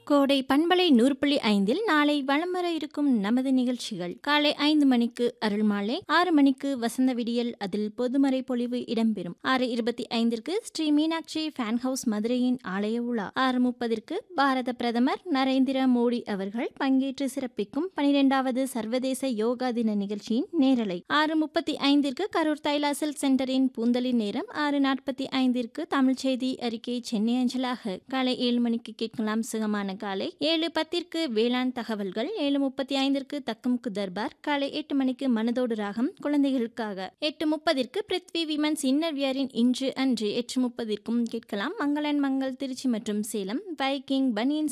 கோடை பண்பலை நூறு புள்ளி ஐந்தில் நாளை வலம் வர இருக்கும் நமது நிகழ்ச்சிகள் காலை ஐந்து மணிக்கு அருள்மாலை ஆறு மணிக்கு வசந்த விடியல் அதில் பொதுமறை பொழிவு இடம்பெறும் ஆறு இருபத்தி ஐந்திற்கு ஸ்ரீ மீனாட்சி ஃபேன் ஹவுஸ் மதுரையின் ஆலய உலா ஆறு முப்பதிற்கு பாரத பிரதமர் நரேந்திர மோடி அவர்கள் பங்கேற்று சிறப்பிக்கும் பனிரெண்டாவது சர்வதேச யோகா தின நிகழ்ச்சியின் நேரலை ஆறு முப்பத்தி ஐந்திற்கு கரூர் தைலாசல் சென்டரின் பூந்தலின் நேரம் ஆறு நாற்பத்தி ஐந்திற்கு தமிழ் செய்தி அறிக்கை சென்னை அஞ்சலாக காலை ஏழு மணிக்கு கேட்கலாம் சுகமான காலை ஏழு பத்திற்கு வேளாண் தகவல்கள் ஏழு முப்பத்தி ஐந்திற்கு தக்கமுக்கு தர்பார் காலை எட்டு மணிக்கு மனதோடு ராகம் குழந்தைகளுக்காக எட்டு முப்பதிற்கு பிருத்வி விமன்ஸ் இன்னர் வியரின் இன்று அன்று எட்டு முப்பதிற்கும் கேட்கலாம் மங்களன் மங்கள் திருச்சி மற்றும் சேலம் வைக்கிங் பனியன்